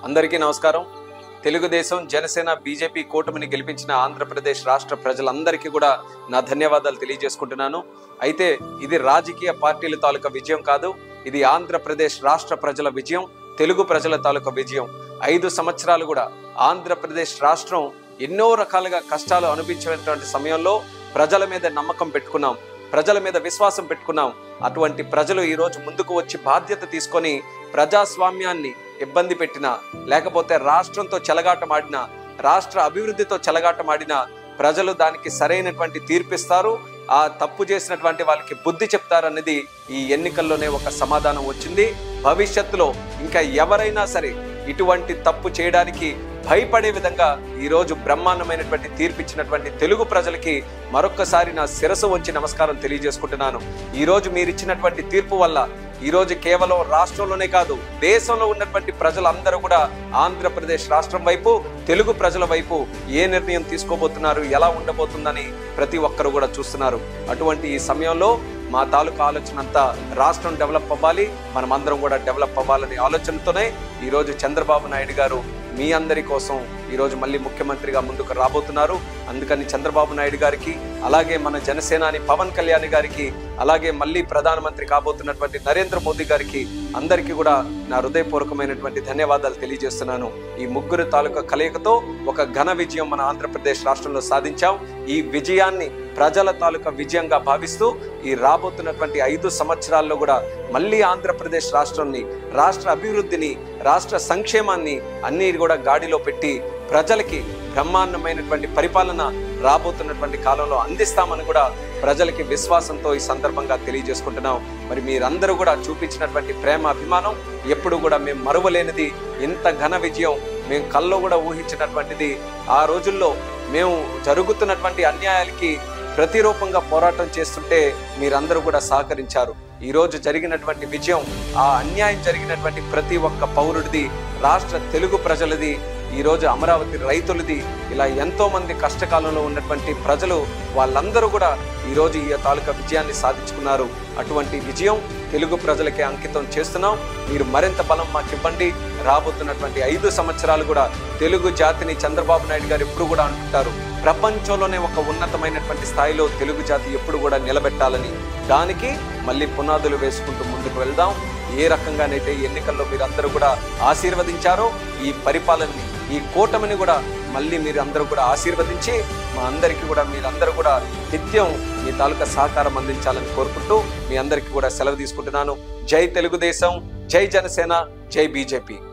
అందరికీ నమస్కారం తెలుగుదేశం జనసేన బీజేపీ కూటమిని గెలిపించిన ఆంధ్రప్రదేశ్ రాష్ట్ర ప్రజలందరికీ కూడా నా ధన్యవాదాలు తెలియజేసుకుంటున్నాను అయితే ఇది రాజకీయ పార్టీల తాలూకా విజయం కాదు ఇది ఆంధ్రప్రదేశ్ రాష్ట్ర ప్రజల విజయం తెలుగు ప్రజల తాలూకా విజయం ఐదు సంవత్సరాలు కూడా ఆంధ్రప్రదేశ్ రాష్ట్రం ఎన్నో రకాలుగా కష్టాలు అనిపించినటువంటి సమయంలో ప్రజల మీద నమ్మకం పెట్టుకున్నాం ప్రజల మీద విశ్వాసం పెట్టుకున్నాం అటువంటి ప్రజలు ఈ రోజు ముందుకు వచ్చి బాధ్యత తీసుకొని ప్రజాస్వామ్యాన్ని ఇబ్బంది పెట్టిన లేకపోతే రాష్ట్రంతో చెలగాటమాడిన రాష్ట్ర అభివృద్ధితో చెలగాటమాడిన ప్రజలు దానికి సరైనటువంటి తీర్పిస్తారు ఆ తప్పు చేసినటువంటి వాళ్ళకి బుద్ధి చెప్తారన్నది ఈ ఎన్నికల్లోనే ఒక సమాధానం వచ్చింది భవిష్యత్తులో ఇంకా ఎవరైనా సరే ఇటువంటి తప్పు చేయడానికి భయపడే విధంగా ఈ రోజు బ్రహ్మాండమైనటువంటి తీర్పిచ్చినటువంటి తెలుగు ప్రజలకి మరొక్కసారి నా శిరసు వంచి నమస్కారం తెలియజేసుకుంటున్నాను ఈ రోజు మీరు ఇచ్చినటువంటి తీర్పు వల్ల ఈ రోజు కేవలం రాష్ట్రంలోనే కాదు దేశంలో ఉన్నటువంటి ప్రజలందరూ కూడా ఆంధ్రప్రదేశ్ రాష్ట్రం వైపు తెలుగు ప్రజల వైపు ఏ నిర్ణయం తీసుకోబోతున్నారు ఎలా ఉండబోతుందని ప్రతి ఒక్కరు కూడా చూస్తున్నారు అటువంటి ఈ సమయంలో మా తాలూకా ఆలోచన అంతా రాష్ట్రం డెవలప్ అవ్వాలి మనమందరం కూడా డెవలప్ అవ్వాలనే ఆలోచనతోనే ఈరోజు చంద్రబాబు నాయుడు గారు మీ అందరి కోసం ఈరోజు మళ్ళీ ముఖ్యమంత్రిగా ముందుకు రాబోతున్నారు అందుకని చంద్రబాబు నాయుడు గారికి అలాగే మన జనసేనాని పవన్ కళ్యాణ్ గారికి అలాగే మళ్ళీ ప్రధానమంత్రి కాబోతున్నటువంటి నరేంద్ర మోదీ గారికి అందరికీ కూడా నా హృదయపూర్వకమైనటువంటి ధన్యవాదాలు తెలియజేస్తున్నాను ఈ ముగ్గురు తాలూకా కలయికతో ఒక ఘన విజయం మన ఆంధ్రప్రదేశ్ రాష్ట్రంలో సాధించాం ఈ విజయాన్ని ప్రజల తాలూకా విజయంగా భావిస్తూ ఈ రాబోతున్నటువంటి ఐదు సంవత్సరాల్లో కూడా మళ్ళీ ఆంధ్రప్రదేశ్ రాష్ట్రాన్ని రాష్ట్ర అభివృద్ధిని రాష్ట్ర సంక్షేమాన్ని అన్ని కూడా గాడిలో పెట్టి ప్రజలకి బ్రహ్మాండమైనటువంటి పరిపాలన రాబోతున్నటువంటి కాలంలో అందిస్తామని కూడా ప్రజలకి విశ్వాసంతో ఈ సందర్భంగా తెలియజేసుకుంటున్నాం మరి మీరందరూ కూడా చూపించినటువంటి ప్రేమ అభిమానం ఎప్పుడు కూడా మేము మరువలేనిది ఇంత ఘన విజయం మేము కల్లో కూడా ఊహించినటువంటిది ఆ రోజుల్లో మేము జరుగుతున్నటువంటి అన్యాయాలకి ప్రతిరూపంగా పోరాటం చేస్తుంటే మీరందరూ కూడా సహకరించారు ఈ రోజు జరిగినటువంటి విజయం ఆ అన్యాయం జరిగినటువంటి ప్రతి ఒక్క పౌరుడిది రాష్ట్ర తెలుగు ప్రజలది ఈ రోజు అమరావతి రైతులది ఇలా ఎంతో మంది కష్టకాలంలో ఉన్నటువంటి ప్రజలు వాళ్ళందరూ కూడా ఈ రోజు ఈ తాలూకా విజయాన్ని సాధించుకున్నారు అటువంటి విజయం తెలుగు ప్రజలకే అంకితం చేస్తున్నాం మీరు మరింత బలం మాకు ఇవ్వండి రాబోతున్నటువంటి ఐదు సంవత్సరాలు కూడా తెలుగు జాతిని చంద్రబాబు నాయుడు గారు ఎప్పుడు కూడా అంటుంటారు ప్రపంచంలోనే ఒక ఉన్నతమైనటువంటి స్థాయిలో తెలుగు జాతి ఎప్పుడు కూడా నిలబెట్టాలని దానికి మళ్ళీ పునాదులు వేసుకుంటూ ముందుకు వెళ్దాం ఏ రకంగానైతే ఎన్నికల్లో మీరందరూ కూడా ఆశీర్వదించారో ఈ పరిపాలనని ఈ కూటమిని కూడా మళ్ళీ మీరు అందరూ కూడా ఆశీర్వదించి మా అందరికీ కూడా మీరందరూ కూడా నిత్యం మీ తాలూకా సహకారం అందించాలని కోరుకుంటూ మీ అందరికీ కూడా సెలవు తీసుకుంటున్నాను జై తెలుగుదేశం జై జనసేన జై బీజేపీ